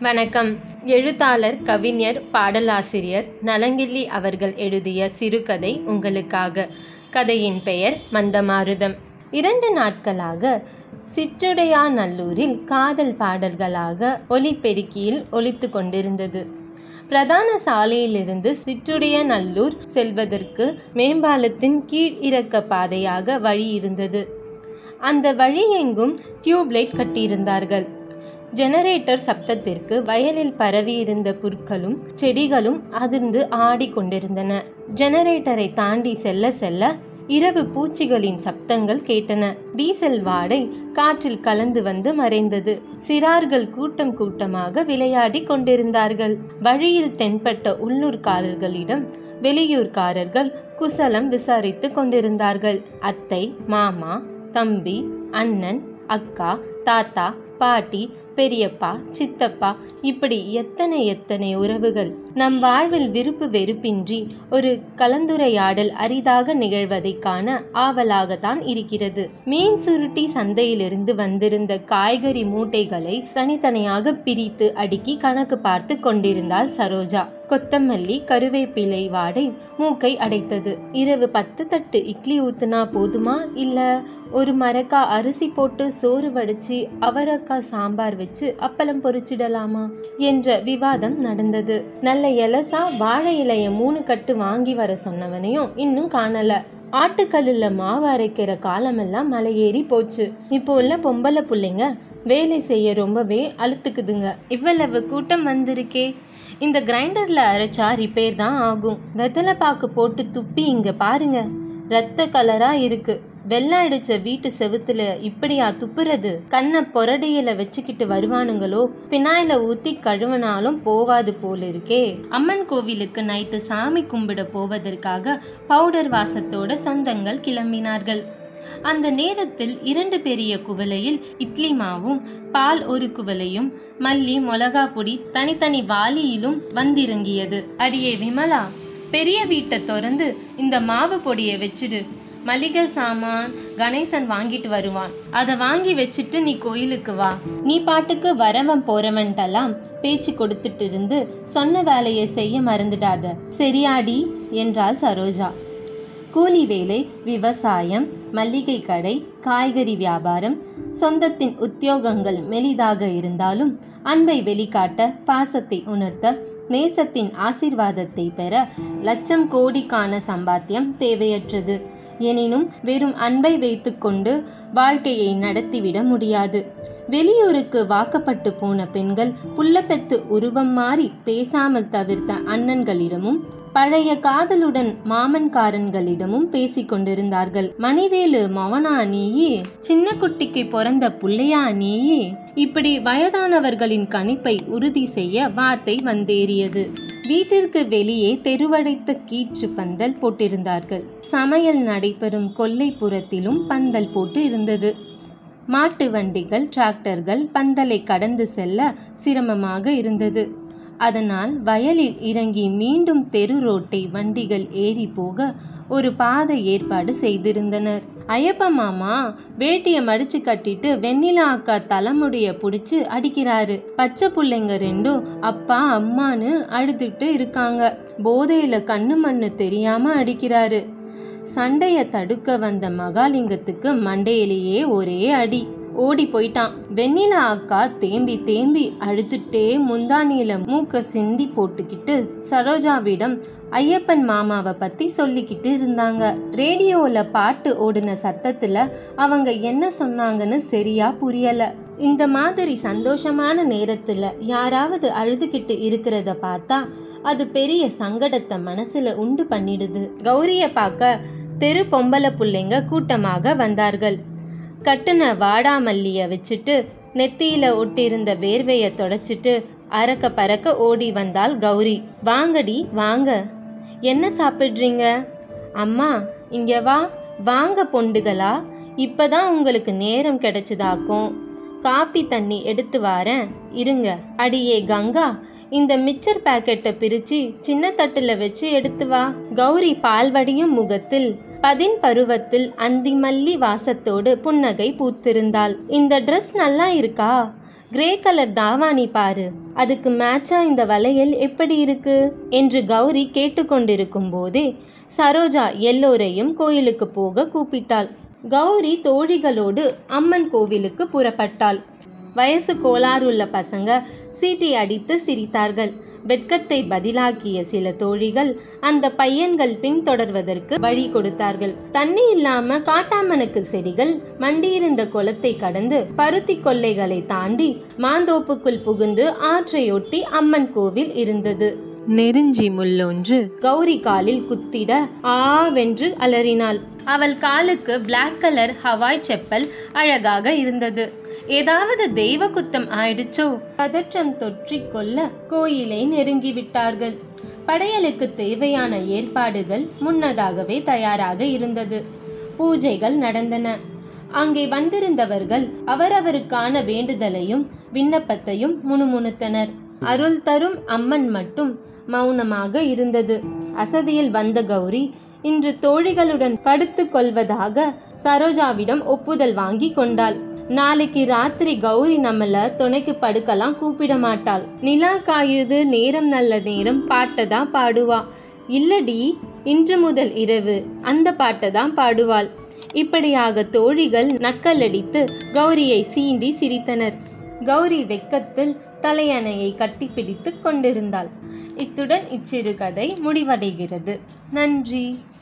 வணக்கம் எழுத்தாளர் கவிஞர் பாடலாசிரியர் நலங்கிள்ளி அவர்கள் எழுதிய சிறுகதை உங்களுக்காக கதையின் பெயர் மந்தமாருதம் இரண்டு நாட்களாக சிற்றுடையாநல்லூரில் காதல் பாடல்களாக ஒலிபெருக்கியில் ஒலித்து கொண்டிருந்தது பிரதான சாலையிலிருந்து சிற்றுடையநல்லூர் செல்வதற்கு மேம்பாலத்தின் கீழ் இறக்க பாதையாக வழி இருந்தது அந்த வழி எங்கும் டியூப்லைட் கட்டியிருந்தார்கள் ஜெனரேட்டர் சப்தத்திற்கு வயலில் பரவியிருந்த புற்களும் செடிகளும் அதிர்ந்து ஆடிக்கொண்டிருந்தன ஜெனரேட்டரை தாண்டி செல்ல செல்ல இரவு பூச்சிகளின் சப்தங்கள் கேட்டன டீசல் வாடை காற்றில் கலந்து வந்து மறைந்தது சிறார்கள் கூட்டம் கூட்டமாக விளையாடி கொண்டிருந்தார்கள் வழியில் தென்பட்ட உள்ளூர்காரர்களிடம் வெளியூர்காரர்கள் குசலம் விசாரித்து கொண்டிருந்தார்கள் அத்தை மாமா தம்பி அண்ணன் அக்கா தாத்தா பாட்டி பெரியப்பா சித்தப்பா இப்படி எத்தனை எத்தனை உறவுகள் நம் வாழ்வில் விருப்பு வெறுப்பின்றி ஒரு கலந்துரையாடல் அரிதாக நிகழ்வதை காண ஆவலாகத்தான் இருக்கிறது மீன் சுருட்டி சந்தையிலிருந்து வந்திருந்த காய்கறி மூட்டைகளை தனித்தனியாக பிரித்து அடுக்கி கணக்கு பார்த்து கொண்டிருந்தாள் சரோஜா கொத்தமல்லி கருவேப்பிலை வாடை மூக்கை அடைத்தது இரவு பத்து தட்டு இட்லி ஊத்துனா போதுமா இல்ல ஒரு மரக்கா அரிசி போட்டு சோறு வடிச்சு அவரக்காய் சாம்பார் வச்சு அப்பளம் பொரிச்சிடலாமா என்ற விவாதம் நடந்தது நல்ல எலசா வாழை இலைய மூணு கட்டு வாங்கி வர சொன்னவனையும் இன்னும் காணல ஆட்டுக்கல்லுல மாவு அரைக்கிற காலமெல்லாம் மலையேறி போச்சு இப்போ உள்ள பொம்பளை புள்ளைங்க வேலை செய்ய ரொம்பவே அழுத்துக்குதுங்க இவ்வளவு கூட்டம் வந்திருக்கே இந்த கிரைண்டர்ல அரைச்சா ரிப்பேர் தான் ஆகும் வெத்தலை பாக்கு போட்டு துப்பி இங்க பாருங்க ரத்த கலரா இருக்கு வெள்ளை அடிச்ச வீட்டு செவுத்துல இப்படியா துப்புறது கண்ணை பொரடியில வச்சுக்கிட்டு வருவானுங்களோ பினாயில ஊத்தி கழுவினாலும் போவாது போல இருக்கே அம்மன் கோவிலுக்கு நைட்டு சாமி கும்பிட போவதற்காக பவுடர் வாசத்தோட சொந்தங்கள் கிளம்பினார்கள் அந்த நேரத்தில் இரண்டு பெரிய குவளையில் இட்லி மாவும் பால் ஒரு குவளையும் மல்லி மிளகா பொடி தனித்தனி வாளியிலும் வந்திறங்கியது அடியே விமலா பெரிய வீட்டை திறந்து இந்த மாவு பொடியை வச்சுடு மளிகை சாமான் கணேசன் வாங்கிட்டு வருவான் அதை வாங்கி வச்சுட்டு நீ கோயிலுக்கு வா நீ பாட்டுக்கு வரவன் போறவன்ட்டெல்லாம் பேச்சு கொடுத்துட்டு இருந்து சொன்ன வேலையை செய்ய மறந்துடாத சரியாடி என்றாள் சரோஜா கூலி வேலை விவசாயம் மல்லிகை கடை காய்கறி வியாபாரம் சொந்தத்தின் உத்தியோகங்கள் மெலிதாக இருந்தாலும் அன்பை வெளிக்காட்ட பாசத்தை உணர்த்த நேசத்தின் ஆசிர்வாதத்தை பெற லட்சம் கோடிக்கான சம்பாத்தியம் தேவையற்றது எனினும் வெறும் அன்பை வைத்துக்கொண்டு வாழ்க்கையை நடத்திவிட முடியாது வெளியூருக்கு வாக்கப்பட்டு போன பெண்கள் புள்ளப்பெத்து உருவம் மாறி பேசாமல் தவிர்த்த அண்ணன்களிடமும் பழைய காதலுடன் மாமன்காரன்களிடமும் பேசிக் கொண்டிருந்தார்கள் மணிவேலு மவனா நீயே சின்ன குட்டிக்கு பிறந்த புள்ளையா நீயே இப்படி வயதானவர்களின் கணிப்பை உறுதி செய்ய வார்த்தை வந்தேறியது வீட்டிற்கு வெளியே தெருவடைத்த கீற்று பந்தல் போட்டிருந்தார்கள் சமையல் நடைபெறும் கொல்லைப்புறத்திலும் பந்தல் போட்டு இருந்தது மாட்டு வண்டிகள் டிராக்டர்கள் பந்தலை கடந்து செல்ல சிரமமாக இருந்தது அதனால் வயலில் இறங்கி மீண்டும் தெரு ரோட்டை வண்டிகள் ஏறி போக ஒரு பாதை ஏற்பாடு செய்திருந்தனர் ஐயப்ப மாமா வேட்டிய மடிச்சு கட்டிட்டு வெண்ணிலா அக்கா தலைமுடிய புடிச்சு அடிக்கிறாரு பச்சை புள்ளைங்க ரெண்டும் அப்பா அம்மான்னு அழுதுட்டு இருக்காங்க போதையில கண்ணு மண்ணு தெரியாம அடிக்கிறாரு சண்டைய தடுக்க வந்த மகாலிங்கத்துக்கு மண்டையிலேயே ஒரே அடி ஓடி போயிட்டான் வெண்ணிலா அக்கா தேம்பி தேம்பி அழுதுட்டே முந்தானியில மூக்க சிந்தி போட்டுக்கிட்டு சரோஜாவிடம் ஐயப்பன் மாமாவை பத்தி சொல்லிக்கிட்டு இருந்தாங்க ரேடியோல பாட்டு ஓடின சத்தத்துல அவங்க என்ன சொன்னாங்கன்னு சரியா புரியல இந்த மாதிரி சந்தோஷமான நேரத்துல யாராவது அழுதுகிட்டு இருக்கிறத பார்த்தா அது பெரிய சங்கடத்தை மனசுல உண்டு பண்ணிடுது கௌரிய பார்க்க தெரு பொம்பளை புள்ளைங்க கூட்டமாக வந்தார்கள் கட்டுன வாடாமல்லிய வச்சுட்டு நெத்தியில ஒட்டியிருந்த வேர்வைய தொடச்சிட்டு அறக்க பறக்க ஓடி வந்தாள் கௌரி வாங்கடி வாங்க என்ன சாப்பிட்றீங்க அம்மா இங்க வா வாங்க பொண்டுகளா இப்பதான் உங்களுக்கு நேரம் கிடைச்சதாக்கும் காப்பி தண்ணி எடுத்து வாரேன் இருங்க அடியே கங்கா இந்த மிச்சர் பாக்கெட்டை பிரிச்சு சின்ன தட்டுல வச்சு எடுத்து வா கௌரி பால்வடியும் முகத்தில் பதின் பருவத்தில் அந்திமல்லி வாசத்தோடு புன்னகை பூத்திருந்தாள் இந்த ட்ரெஸ் நல்லா இருக்கா கிரே கலர் தாவாணி பாரு அதுக்கு மேட்சா இந்த வளையல் எப்படி இருக்கு என்று கௌரி கேட்டுக்கொண்டிருக்கும் போதே சரோஜா எல்லோரையும் கோயிலுக்கு போக கூப்பிட்டாள் கௌரி தோழிகளோடு அம்மன் கோவிலுக்கு புறப்பட்டாள் வயசு கோளாறுள்ள பசங்க சீட்டி அடித்து சிரித்தார்கள் வெட்கத்தை பதிலாக்கிய சில தோழிகள் அந்த பையன்கள் பின்தொடர்வதற்கு வழி கொடுத்தார்கள் தண்ணி இல்லாம காட்டாமனுக்கு செடிகள் மண்டியிருந்த குளத்தை கடந்து பருத்தி கொல்லைகளை தாண்டி மாந்தோப்புக்குள் புகுந்து ஆற்றையொட்டி அம்மன் கோவில் இருந்தது நெருஞ்சி முள்ளொன்று கௌரி காலில் குத்திட ஆவென்று அலறினாள் அவள் காலுக்கு பிளாக் கலர் ஹவாய் செப்பல் அழகாக இருந்தது ஏதாவது தெய்வ குத்தம் ஆயிடுச்சோ பதற்றம் தொற்றிக் கொள்ள கோயிலை நெருங்கி விட்டார்கள் படையலுக்கு தேவையான ஏற்பாடுகள் முன்னதாகவே தயாராக இருந்தது பூஜைகள் நடந்தன அங்கே வந்திருந்தவர்கள் அவரவருக்கான வேண்டுதலையும் விண்ணப்பத்தையும் முணுமுணுத்தனர் அருள் தரும் அம்மன் மட்டும் மௌனமாக இருந்தது அசதியில் வந்த கௌரி இன்று தோழிகளுடன் படுத்துக் கொள்வதாக சரோஜாவிடம் ஒப்புதல் வாங்கி கொண்டாள் நாளைக்கு ராத்திரி கௌரி நம்மள துணைக்கு படுக்கலாம் கூப்பிட மாட்டாள் நிலா காயுது நேரம் நல்ல நேரம் பாட்டை தான் பாடுவா இல்லடி இன்று முதல் இரவு அந்த பாட்டை தான் பாடுவாள் இப்படியாக தோழிகள் நக்கலடித்து கௌரியை சீண்டி சிரித்தனர் கௌரி வெக்கத்தில் தலையணையை கட்டிப்பிடித்து கொண்டிருந்தாள் இத்துடன் இச்சிறுகதை முடிவடைகிறது நன்றி